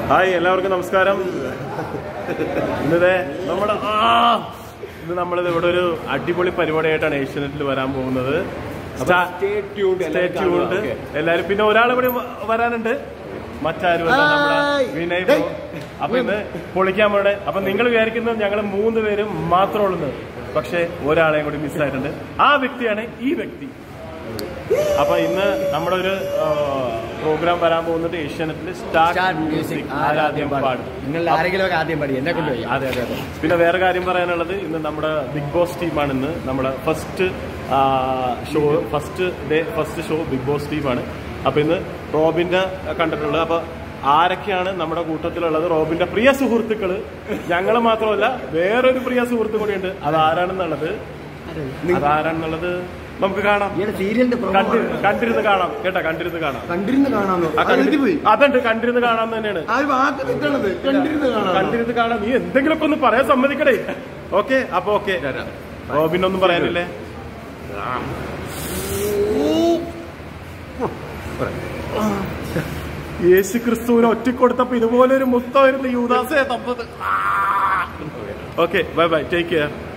Hi എല്ലാവർക്കും നമസ്കാരം ഇന്നതെ നമ്മുടെ ആ ഇന്ന് നമ്മളിത് ഇവിടെ ഒരു അടിപൊളി പരിപാടിയായിട്ടാണ് ഏഷ്യനെറ്റിൽ വരാൻ പോകുന്നത് സ്റ്റാ- stay tuned, Stay എല്ലാവരും tuned. കാണുക, okay. എല്ലാരും പിന്നെ ഒരാൾ കൂടി വ- വരാനുണ്ട് മറ്റാരും അല്ല, നമ്മുടെ ഹായ്. വിനയ് ബ്രോ. അപ്പൊ ഇന്ന് പൊളിക്കാൻ പോണേ അപ്പൊ നിങ്ങൾ വിചാരിക്കുന്നത് ഞങ്ങൾ മൂന്ന് പേരും മാത്രമേ ഉള്ളൂ പക്ഷെ ഒരാളെയും കൂടി മിസ്സായിട്ടുണ്ട് ആ വ്യക്തിയാണ് ഈ വ്യക്തി അപ്പൊ ഇന്ന് നമ്മുടെ ഒരു പ്രോഗ്രാം വരാൻ പോകുന്നത് ഏഷ്യാനെറ്റിൽ സ്റ്റാർ സ്റ്റാർട്ട് മ്യൂസിക് മ്യൂസിക് ആരാധ്യം പാടും നിങ്ങൾ ആരെങ്കിലും ഒക്കെ ആദ്യം പാടി എന്നെ കൊണ്ടുപോയി അതെ അതെ അതെ പിന്നെ വേറെ കാര്യം പറയാനുള്ളത് ഇന്ന് നമ്മുടെ ബിഗ് ബോസ് ടീമാണ് ഇന്ന് നമ്മുടെ first show first day first show Big Boss ടീമാണ് അപ്പൊ ഇന്ന് റോബിന്റെ കണ്ടിട്ടുള്ളത് അപ്പൊ ആരൊക്കെയാണ് നമ്മുടെ കൂട്ടത്തിലുള്ളത് റോബിന്റെ പ്രിയ സുഹൃത്തുക്കള് ഞങ്ങള് മാത്രമല്ല വേറൊരു പ്രിയ സുഹൃത്ത് കൂടിയുണ്ട് അത് ആരാണെന്നുള്ളത് അതാരാണെന്നുള്ളത് നമുക്ക് കാണാം ഈയുടെ സീരിയലിന്റെ കണ്ടി കണ്ടിരുന്ന് കാണാം കേട്ടാ കണ്ടിരുന്ന് കാണാം കണ്ടിരുന്ന് കാണാമോ ആ, കണ്ടി- അതുണ്ട് കണ്ടിരുന്ന് കാണാൻ തന്നെയാണ് ആ ഒരു വാക്ക് തെറ്റണത് കണ്ടിരുന്ന് കാണാം കണ്ടിരുന്ന് കാണാം നീ എന്തെങ്കിലുമൊക്കെ ഒന്ന് പറയാൻ സമ്മതിക്കടേ ഓക്കെ അപ്പൊ ഓക്കെ റോബിനൊന്നും പറയാനില്ലേ യേശു ക്രിസ്തുവിനെ ഒറ്റക്കൊടുത്തപ്പോ ഇതുപോലെ ഒരു മുത്തമായിരുന്നു യൂദാസെ തപ്പത് okay bye bye take care